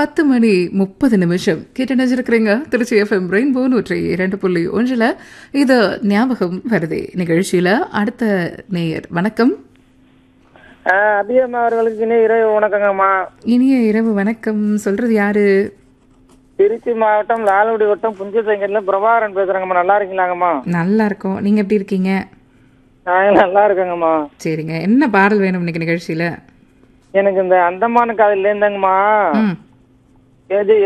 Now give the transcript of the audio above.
பத்து மணி முப்பது நிமிஷம் கேட்டு நினைச்சிருக்கிறீங்க திருச்சி எஃப்எம் ரெயின்போ நூற்றி இரண்டு புள்ளி ஒன்றில் இது ஞாபகம் வருதே நிகழ்ச்சியில் அடுத்த நேயர் வணக்கம் அபியம்மா அவர்களுக்கு இனி இரவு வணக்கங்கம்மா இனிய இரவு வணக்கம் சொல்றது யாரு திருச்சி மாவட்டம் லால்குடி வட்டம் புஞ்சசங்கர்ல பிரபாகரன் பேசுறேங்கம்மா நல்லா இருக்கீங்களாங்கம்மா நல்லா இருக்கோம் நீங்க எப்படி இருக்கீங்க நான் நல்லா இருக்கேங்கம்மா சரிங்க என்ன பாடல் வேணும் இன்னைக்கு நிகழ்ச்சியில எனக்கு இந்த அந்தமான காதல் இருந்தாங்கம்மா ம் எது